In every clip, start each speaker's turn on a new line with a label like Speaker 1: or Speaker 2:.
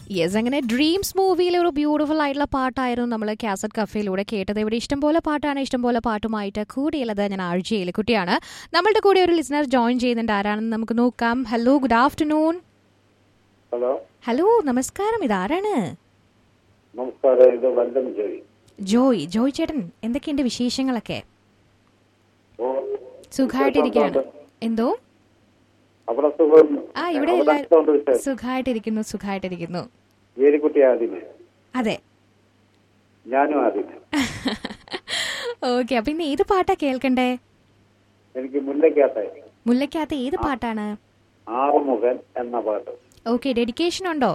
Speaker 1: Yes അങ്ങനെ dreams മൂവിയിലെ ഒരു ബ്യൂട്ടിഫുൾ ആയിട്ടുള്ള പാട്ടായിരുന്നു നമ്മൾ കാസറ്റ് കഫേയിലൂടെ കേട്ടത് ഇവിടെ ഇഷ്ടംപോലെ പാട്ടാണ് ഇഷ്ടംപോലെ പാട്ടുമായിട്ട് കൂടിയുള്ളത് ഞാൻ ആഴ്ചയിൽ കുട്ടിയാണ് നമ്മളുടെ കൂടെ ഒരു ലിസണർ ജോയിൻ ചെയ്യുന്നുണ്ട് ആരാണെന്ന് നമുക്ക് നോക്കാം hello good afternoon
Speaker 2: hello
Speaker 1: hello നമസ്കാരം ഇതാരാണ്
Speaker 2: നമസ്കാരം ഇത് വല്ലം ജോയി
Speaker 1: ജോയ് ജോയ് ചേട്ടൻ എന്തൊക്കെയുണ്ട് വിശേഷങ്ങളൊക്കെ
Speaker 2: ഓ
Speaker 1: സുഖമായിട്ടിരിക്കുകയാണ് എന്തോ
Speaker 2: അവിടെ സുഖം
Speaker 1: ആ ഇവിടെ
Speaker 2: അവിടെ
Speaker 1: എല്ലാവരും
Speaker 2: എന്തുണ്ട് വിശേഷം?
Speaker 1: സുഖമായിട്ടിരിക്കുന്നു സുഖമായിട്ടിരിക്കുന്നു
Speaker 2: ഏലിക്കുട്ടി ആദ്യമേ
Speaker 1: അതെ
Speaker 2: ഞാനും ആദ്യമേ
Speaker 1: ഓക്കെ അപ്പൊ ഇന്ന് ഏത് പാട്ടാ കേൾക്കണ്ടേ
Speaker 2: എനിക്ക് മുല്ലയ്ക്കകത്തെ
Speaker 1: മുല്ലയ്ക്കകത്ത് ഏത് പാട്ടാണ്
Speaker 2: ആറുമുഖൻ എന്ന പാട്ട്
Speaker 1: ഓക്കെ ഡെഡിക്കേഷൻ ഉണ്ടോ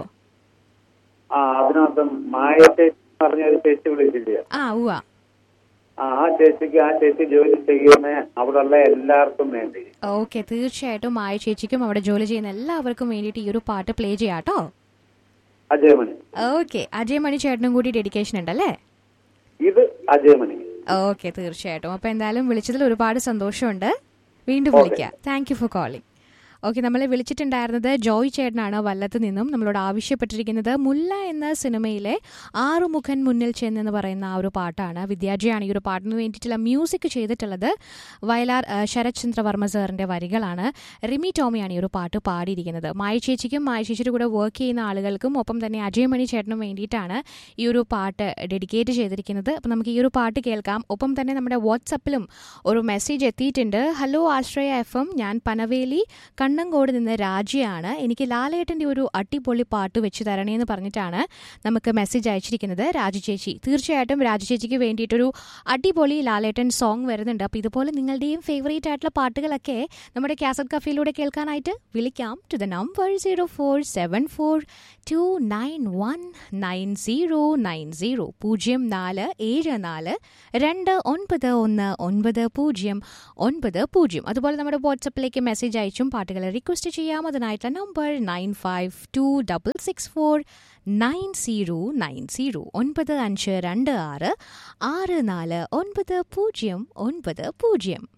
Speaker 2: ആ അതിനകത്ത് മായ ചേച്ചി പറഞ്ഞ ഒരു ചേച്ചി വിളിച്ചില്ല
Speaker 1: ആ ഉവ്വ
Speaker 2: ആ ആ ചേച്ചിക്ക് ആ ചേച്ചി ജോലി ചെയ്യുന്ന അവിടെയുള്ള എല്ലാവർക്കും വേണ്ടി
Speaker 1: ഓക്കെ തീർച്ചയായിട്ടും മായ ചേച്ചിക്കും അവിടെ ജോലി ചെയ്യുന്ന എല്ലാവർക്കും വേണ്ടിയിട്ട് ഈ ഒരു പാട്ട് പ്ലേ ചെയ്യാട്ടോ
Speaker 2: അജയമണി
Speaker 1: ഓക്കെ അജയ് മണി ചേട്ടനും കൂടി ഡെഡിക്കേഷൻ ഉണ്ടല്ലേ
Speaker 2: ഇത് അജയമണി
Speaker 1: ഓക്കെ തീർച്ചയായിട്ടും അപ്പൊ എന്തായാലും വിളിച്ചതിൽ ഒരുപാട് സന്തോഷമുണ്ട് വീണ്ടും വിളിക്കാം thank you for calling okay നമ്മളെ വിളിച്ചിട്ടുണ്ടായിരുന്നത് ജോയ് ചേട്ടനാണ് വല്ലത്ത് നിന്നും നമ്മളോട് ആവശ്യപ്പെട്ടിരിക്കുന്നത് മുല്ല എന്ന സിനിമയിലെ ആറുമുഖൻ മുന്നിൽ ചെന്നെന്ന് പറയുന്ന ആ ഒരു പാട്ടാണ് വിദ്യാർത്ഥിയാണ് ഈ ഒരു പാട്ടിന് വേണ്ടിയിട്ടുള്ള മ്യൂസിക് ചെയ്തിട്ടുള്ളത് വയലാർ ആ, ശരത് ചന്ദ്രവർമ്മ സാറിന്റെ വരികളാണ് റിമി ടോമിയാണ് ഈ ഒരു പാട്ട് പാടിയിരിക്കുന്നത് മായ ചേച്ചിക്കും മായ ചേച്ചിയുടെ കൂടെ വർക്ക് ചെയ്യുന്ന ആളുകൾക്കും ഒപ്പം തന്നെ അജയമണി ചേട്ടനും വേണ്ടിയിട്ടാണ് ഈ ഒരു പാട്ട് ഡെഡിക്കേറ്റ് ചെയ്തിരിക്കുന്നത് അപ്പം നമുക്ക് ഈ ഒരു പാട്ട് കേൾക്കാം ഒപ്പം തന്നെ നമ്മുടെ വാട്സപ്പിലും ഒരു മെസ്സേജ് എത്തിയിട്ടുണ്ട് ഹലോ ആശ്രയ എഫ് എം ഞാൻ പനവേലി കണ്ണങ്കോട് നിന്ന് രാജിയാണ് എനിക്ക് ലാലേട്ടൻ്റെ ഒരു അടിപൊളി പാട്ട് വെച്ച് തരണേ എന്ന് പറഞ്ഞിട്ടാണ് നമുക്ക് മെസ്സേജ് അയച്ചിരിക്കുന്നത് രാജു ചേച്ചി തീർച്ചയായിട്ടും രാജു ചേച്ചിക്ക് വേണ്ടിയിട്ടൊരു അടിപൊളി ലാലേട്ടൻ സോങ് വരുന്നുണ്ട് അപ്പോൾ ഇതുപോലെ നിങ്ങളുടെയും ഫേവറേറ്റ് ആയിട്ടുള്ള പാട്ടുകളൊക്കെ നമ്മുടെ കാസറ്റ് കഫയിലൂടെ കേൾക്കാനായിട്ട് വിളിക്കാം to the number zero four seven four two nine one nine zero nine zero പൂജ്യം നാല് ഏഴ് നാല് രണ്ട് ഒൻപത് ഒന്ന് ഒൻപത് പൂജ്യം ഒൻപത് പൂജ്യം അതുപോലെ നമ്മുടെ വാട്സപ്പിലേക്ക് മെസ്സേജ് അയച്ചും പാട്ടുകൾ റിക്വസ്റ്റ് ചെയ്യാം അതിനായിട്ടുള്ള number nine five two double six four nine zero nine zero ഒൻപത് അഞ്ച് രണ്ട് ആറ് ആറ് നാല് ഒൻപത് പൂജ്യം ഒൻപത് പൂജ്യം